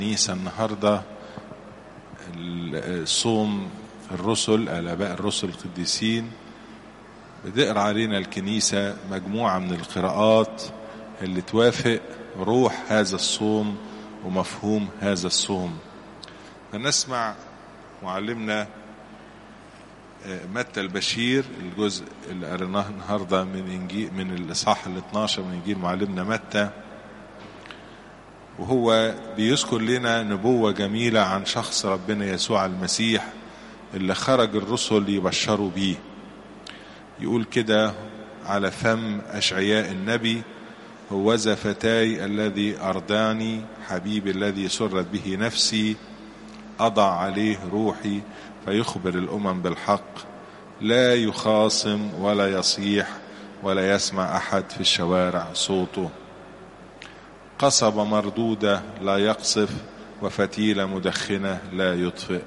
الكنيسة النهاردة الصوم الرسل الآباء الرسل القديسين بتقرا علينا الكنيسة مجموعة من القراءات اللي توافق روح هذا الصوم ومفهوم هذا الصوم فنسمع معلمنا متى البشير الجزء اللي قريناه النهارده من انجيل من الاصحاح ال 12 من انجيل معلمنا متى وهو بيذكر لنا نبوة جميلة عن شخص ربنا يسوع المسيح اللي خرج الرسل يبشروا بيه يقول كده على فم أشعياء النبي هوذا فتاي الذي أرضاني حبيبي الذي سرت به نفسي أضع عليه روحي فيخبر الأمم بالحق لا يخاصم ولا يصيح ولا يسمع أحد في الشوارع صوته قصبة مردودة لا يقصف وفتيلة مدخنة لا يطفئ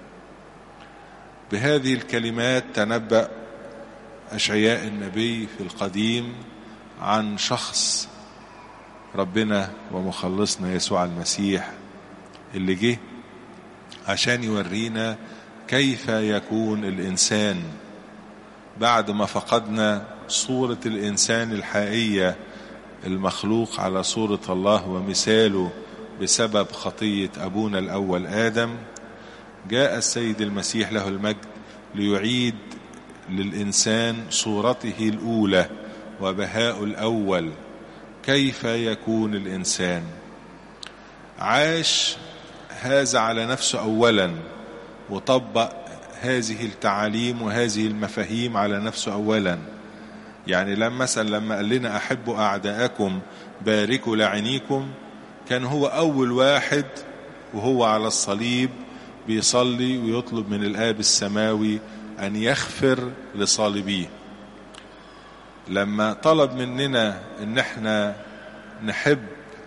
بهذه الكلمات تنبأ أشعياء النبي في القديم عن شخص ربنا ومخلصنا يسوع المسيح اللي جه عشان يورينا كيف يكون الإنسان بعد ما فقدنا صورة الإنسان الحقيقية المخلوق على صورة الله ومثاله بسبب خطية أبونا الأول آدم جاء السيد المسيح له المجد ليعيد للإنسان صورته الأولى وبهاء الأول كيف يكون الإنسان عاش هذا على نفسه أولا وطبق هذه التعاليم وهذه المفاهيم على نفسه أولا يعني لما مثلا لما قال لنا أحبوا أعداءكم باركوا لعينيكم كان هو أول واحد وهو على الصليب بيصلي ويطلب من الآب السماوي أن يغفر لصالبيه لما طلب مننا ان احنا نحب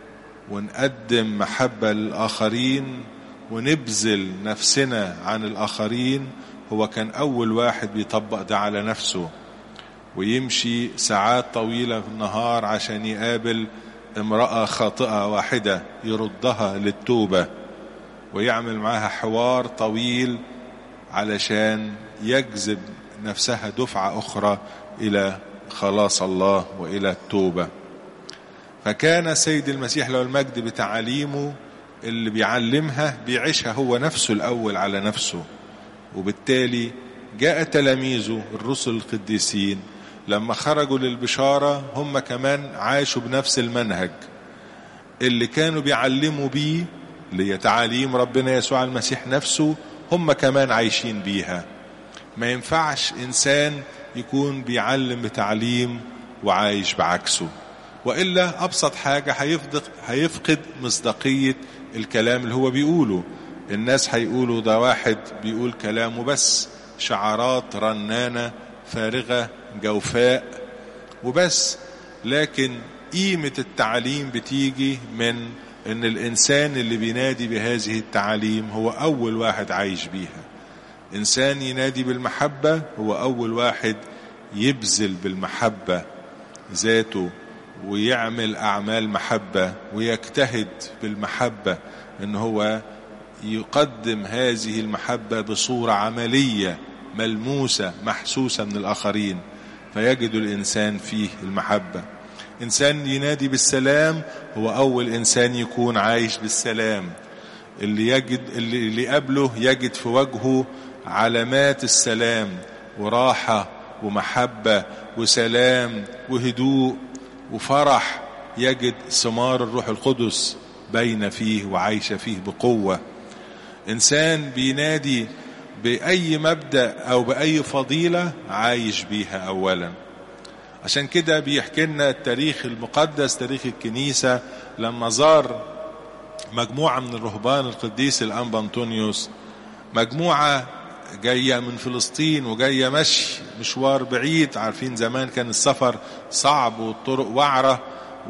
ونقدم محبة للآخرين ونبذل نفسنا عن الآخرين هو كان أول واحد بيطبق ده على نفسه ويمشي ساعات طويلة في النهار عشان يقابل امرأة خاطئة واحدة يردها للتوبة ويعمل معاها حوار طويل علشان يجذب نفسها دفعة أخرى إلى خلاص الله والى التوبه فكان سيد المسيح له المجد بتعاليمه اللي بيعلمها بيعيشها هو نفسه الاول على نفسه وبالتالي جاء تلاميذه الرسل القديسين لما خرجوا للبشاره هم كمان عاشوا بنفس المنهج اللي كانوا بيعلموا بيه اللي هي تعاليم ربنا يسوع المسيح نفسه هم كمان عايشين بيها ما ينفعش انسان يكون بيعلم بتعليم وعايش بعكسه والا ابسط حاجه هيفقد هيفقد مصداقيه الكلام اللي هو بيقوله الناس هيقولوا ده واحد بيقول كلامه بس شعارات رنانه فارغه جوفاء وبس لكن قيمه التعليم بتيجي من ان الانسان اللي بينادي بهذه التعاليم هو اول واحد عايش بيها إنسان ينادي بالمحبة هو أول واحد يبذل بالمحبة ذاته ويعمل أعمال محبة ويجتهد بالمحبة إن هو يقدم هذه المحبة بصورة عملية ملموسة محسوسة من الآخرين فيجد الإنسان فيه المحبة إنسان ينادي بالسلام هو أول إنسان يكون عايش بالسلام اللي يجد اللي, اللي قبله يجد في وجهه علامات السلام وراحة ومحبة وسلام وهدوء وفرح يجد ثمار الروح القدس بين فيه وعايشة فيه بقوة إنسان بينادي بأي مبدأ أو بأي فضيلة عايش بيها أولا عشان كده بيحكي لنا التاريخ المقدس تاريخ الكنيسة لما زار مجموعة من الرهبان القديس الأنبا أنطونيوس مجموعة جاية من فلسطين وجاية مشي مشوار بعيد عارفين زمان كان السفر صعب والطرق وعرة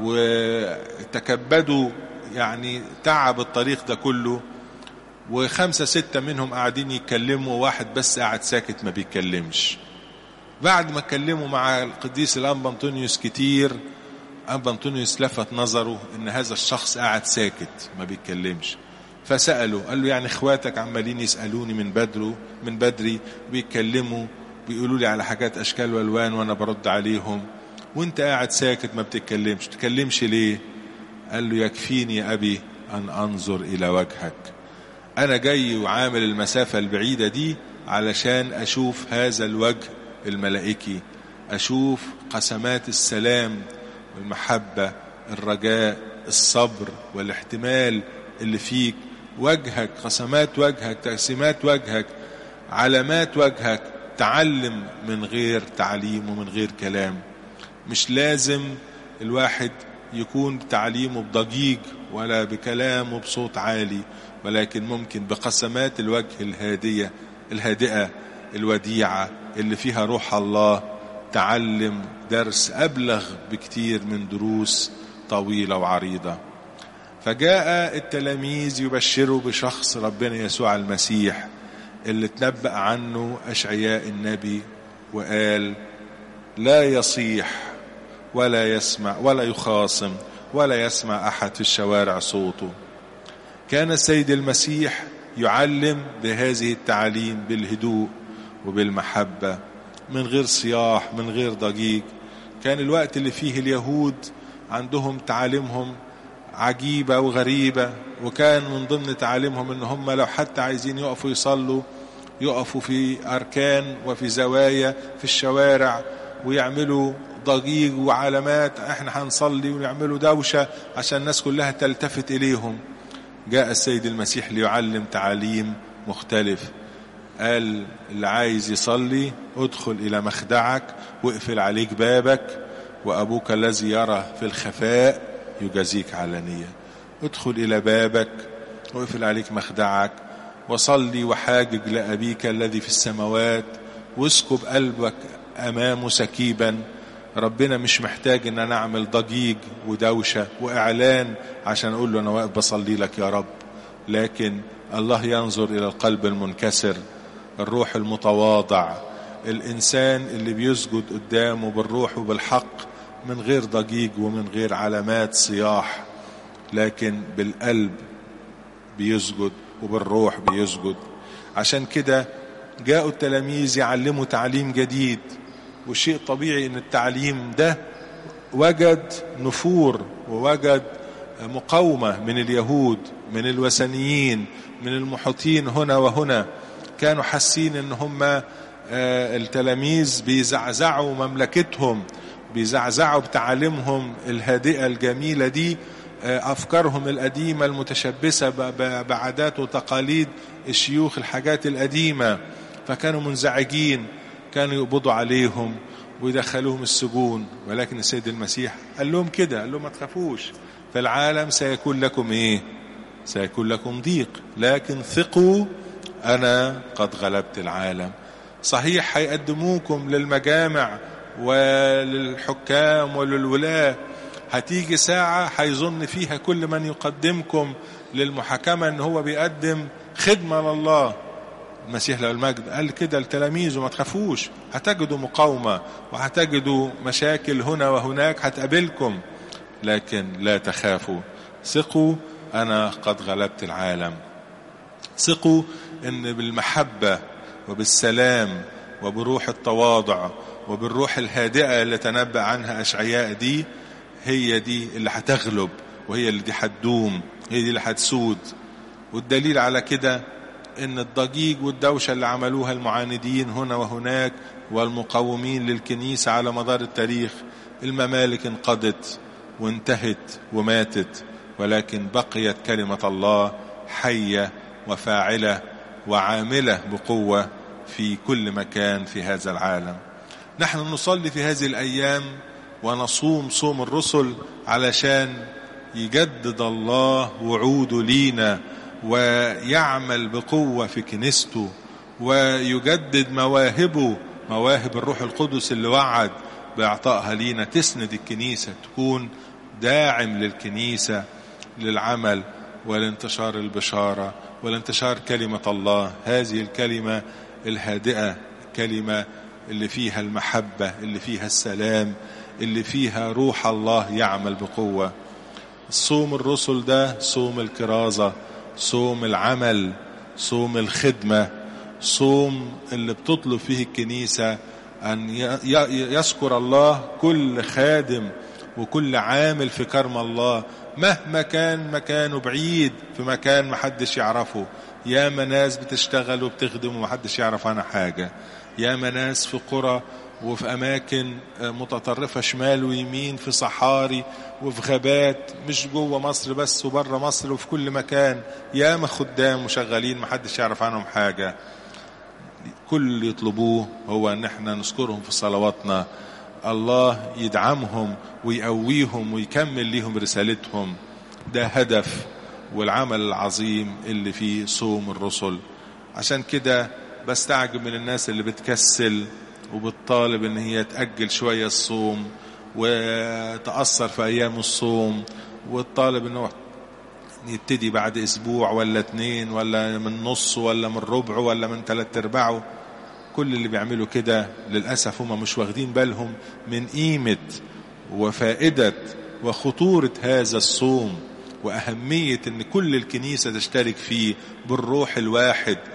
وتكبدوا يعني تعب الطريق ده كله وخمسة ستة منهم قاعدين يتكلموا واحد بس قاعد ساكت ما بيتكلمش بعد ما اتكلموا مع القديس الأنبا أنطونيوس كتير أنبا أنطونيوس لفت نظره إن هذا الشخص قاعد ساكت ما بيتكلمش فسأله قال له يعني اخواتك عمالين يسألوني من بدري من بدري بيتكلموا بيقولوا لي على حاجات اشكال والوان وانا برد عليهم وانت قاعد ساكت ما بتتكلمش تتكلمش ليه قال له يكفيني يا ابي ان انظر الى وجهك انا جاي وعامل المسافة البعيدة دي علشان اشوف هذا الوجه الملائكي اشوف قسمات السلام والمحبة الرجاء الصبر والاحتمال اللي فيك وجهك قسمات وجهك تقسيمات وجهك علامات وجهك تعلم من غير تعليم ومن غير كلام مش لازم الواحد يكون تعليمه بضجيج ولا بكلام وبصوت عالي ولكن ممكن بقسمات الوجه الهادية الهادئة الوديعة اللي فيها روح الله تعلم درس أبلغ بكتير من دروس طويلة وعريضة فجاء التلاميذ يبشروا بشخص ربنا يسوع المسيح اللي تنبأ عنه أشعياء النبي وقال لا يصيح ولا يسمع ولا يخاصم ولا يسمع أحد في الشوارع صوته كان السيد المسيح يعلم بهذه التعاليم بالهدوء وبالمحبة من غير صياح من غير ضجيج كان الوقت اللي فيه اليهود عندهم تعاليمهم عجيبة وغريبة وكان من ضمن تعاليمهم ان هم لو حتى عايزين يقفوا يصلوا يقفوا في أركان وفي زوايا في الشوارع ويعملوا ضجيج وعلامات احنا هنصلي ويعملوا دوشة عشان الناس كلها تلتفت إليهم جاء السيد المسيح ليعلم تعاليم مختلف قال اللي عايز يصلي ادخل إلى مخدعك واقفل عليك بابك وأبوك الذي يرى في الخفاء يجازيك علانية ادخل إلى بابك واقفل عليك مخدعك وصلي وحاجج لأبيك الذي في السماوات واسكب قلبك أمامه سكيبا ربنا مش محتاج ان انا اعمل ضجيج ودوشة واعلان عشان اقول له انا واقف بصلي لك يا رب لكن الله ينظر الى القلب المنكسر الروح المتواضع الانسان اللي بيسجد قدامه بالروح وبالحق من غير ضجيج ومن غير علامات صياح لكن بالقلب بيسجد وبالروح بيسجد عشان كده جاءوا التلاميذ يعلموا تعليم جديد وشيء طبيعي ان التعليم ده وجد نفور ووجد مقاومة من اليهود من الوثنيين من المحيطين هنا وهنا كانوا حاسين ان هم التلاميذ بيزعزعوا مملكتهم بيزعزعوا بتعاليمهم الهادئة الجميلة دي أفكارهم القديمة المتشبثة بعادات وتقاليد الشيوخ الحاجات القديمة فكانوا منزعجين كانوا يقبضوا عليهم ويدخلوهم السجون ولكن السيد المسيح قال لهم كده قال لهم ما تخافوش في العالم سيكون لكم ايه سيكون لكم ضيق لكن ثقوا انا قد غلبت العالم صحيح هيقدموكم للمجامع وللحكام وللولاة هتيجي ساعة هيظن فيها كل من يقدمكم للمحاكمة ان هو بيقدم خدمة لله المسيح له المجد قال كده لتلاميذه ما تخافوش هتجدوا مقاومة وهتجدوا مشاكل هنا وهناك هتقابلكم لكن لا تخافوا ثقوا أنا قد غلبت العالم ثقوا أن بالمحبة وبالسلام وبروح التواضع وبالروح الهادئة اللي تنبأ عنها أشعياء دي هي دي اللي هتغلب وهي اللي دي هتدوم هي دي اللي هتسود والدليل على كده ان الضجيج والدوشة اللي عملوها المعاندين هنا وهناك والمقاومين للكنيسة على مدار التاريخ الممالك انقضت وانتهت وماتت ولكن بقيت كلمة الله حية وفاعلة وعاملة بقوة في كل مكان في هذا العالم نحن نصلي في هذه الأيام ونصوم صوم الرسل علشان يجدد الله وعوده لينا ويعمل بقوة في كنيسته ويجدد مواهبه مواهب الروح القدس اللي وعد بإعطائها لينا تسند الكنيسة تكون داعم للكنيسة للعمل والانتشار البشارة والانتشار كلمة الله هذه الكلمة الهادئة كلمة اللي فيها المحبة اللي فيها السلام اللي فيها روح الله يعمل بقوة صوم الرسل ده صوم الكرازة صوم العمل صوم الخدمة صوم اللي بتطلب فيه الكنيسة أن يذكر الله كل خادم وكل عامل في كرم الله مهما كان مكانه بعيد في مكان محدش يعرفه يا ناس بتشتغل وبتخدم ومحدش يعرف عنها حاجة يا ناس في قرى وفي أماكن متطرفة شمال ويمين في صحاري وفي غابات مش جوه مصر بس وبره مصر وفي كل مكان ياما خدام وشغالين محدش يعرف عنهم حاجة كل اللي يطلبوه هو ان احنا نذكرهم في صلواتنا الله يدعمهم ويقويهم ويكمل ليهم رسالتهم ده هدف والعمل العظيم اللي فيه صوم الرسل عشان كده بستعجب من الناس اللي بتكسل وبتطالب ان هي تأجل شوية الصوم وتأثر في ايام الصوم وتطالب انه يبتدي بعد اسبوع ولا اتنين ولا من نص ولا من ربع ولا من تلات ارباعه كل اللي بيعملوا كده للأسف هم مش واخدين بالهم من قيمة وفائدة وخطورة هذا الصوم وأهمية أن كل الكنيسة تشترك فيه بالروح الواحد